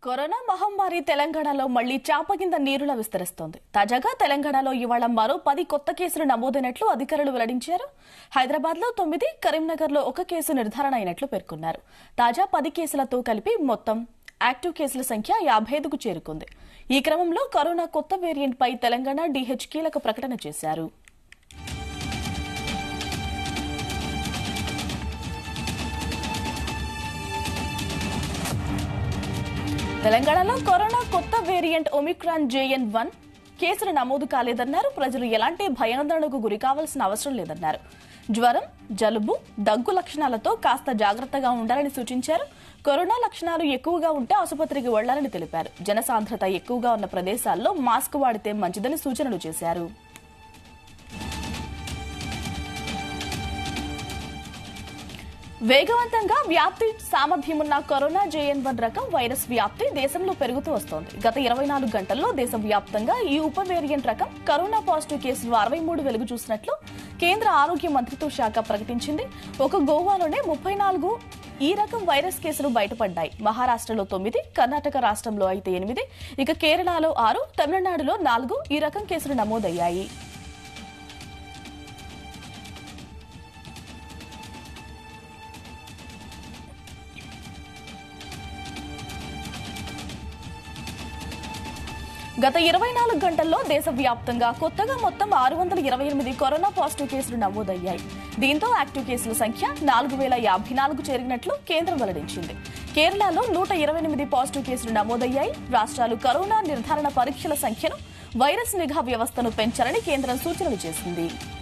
corona మహమ్మారి తెలంగాణలో మళ్లీ చాప కింద నీరులా విస్తరిస్తోంది తాజాగా తెలంగాణలో ఇవాళ మరో పది కొత్త కేసులు నమోదైనట్లు అధికారులు వెల్లడించారు హైదరాబాద్ లో తొమ్మిది కరీంనగర్ లో ఒక కేసు నిర్ధారణ అయినట్లు పేర్కొన్నారు తాజా పది కేసులతో కలిపి మొత్తం యాక్టివ్ కేసుల సంఖ్య యాభై ఐదుకు చేరుకుంది ఈ క్రమంలో కరోనా కొత్త వేరియంట్ పై తెలంగాణ డీహెచ్ కీలక ప్రకటన చేశారు తెలంగాణలో కరోనా కొత్త వేరియంట్ ఒమిక్రాన్ జేఎన్ వన్ కేసులు నమోదు కాలేదన్నారు ప్రజలు ఎలాంటి భయాందోళనకు గురి కావాల్సిన అవసరం లేదన్నారు జ్వరం జలుబు దగ్గు లక్షణాలతో కాస్త జాగ్రత్తగా ఉండాలని సూచించారు కరోనా లక్షణాలు ఎక్కువగా ఉంటే ఆసుపత్రికి వెళ్లాలని తెలిపారు జనసాంద్రత ఎక్కువగా ఉన్న ప్రదేశాల్లో మాస్క్ వాడితే మంచిదని సూచనలు చేశారు వేగవంతంగా వ్యాప్తి సామర్థ్యమున్న కరోనా జేఎన్ వన్ రకం వైరస్ వ్యాప్తి దేశంలో పెరుగుతూ వస్తోంది గత ఇరవై నాలుగు గంటల్లో దేశవ్యాప్తంగా ఈ ఉప వేరియంట్ రకం కరోనా పాజిటివ్ కేసులు అరవై మూడు వెలుగు చూసినట్లు కేంద్ర ఆరోగ్య మంత్రిత్వ శాఖ ప్రకటించింది ఒక గోవాలోనే ముప్పై నాలుగు ఈ రకం వైరస్ కేసులు బయటపడ్డాయి మహారాష్ట్రలో తొమ్మిది కర్ణాటక రాష్ట్రంలో అయితే ఎనిమిది ఇక కేరళలో ఆరు తమిళనాడులో నాలుగు ఈ రకం కేసులు నమోదయ్యాయి గత ఇరవై నాలుగు గంటల్లో దేశవ్యాప్తంగా కొత్తగా మొత్తం ఆరు వందల ఇరవై ఎనిమిది కరోనా పాజిటివ్ కేసులు నమోదయ్యాయి దీంతో యాక్టివ్ కేసుల సంఖ్య నాలుగు వేల యాభై నాలుగు చేరినట్లు కేంద్రం వెల్లడించింది కేరళలో నూట ఇరవై ఎనిమిది పాజిటివ్ కేసులు నమోదయ్యాయి రాష్ట్రాలు కరోనా నిర్ధారణ పరీక్షల సంఖ్యను వైరస్ నిఘా వ్యవస్థను పెంచాలని కేంద్రం సూచనలు చేసింది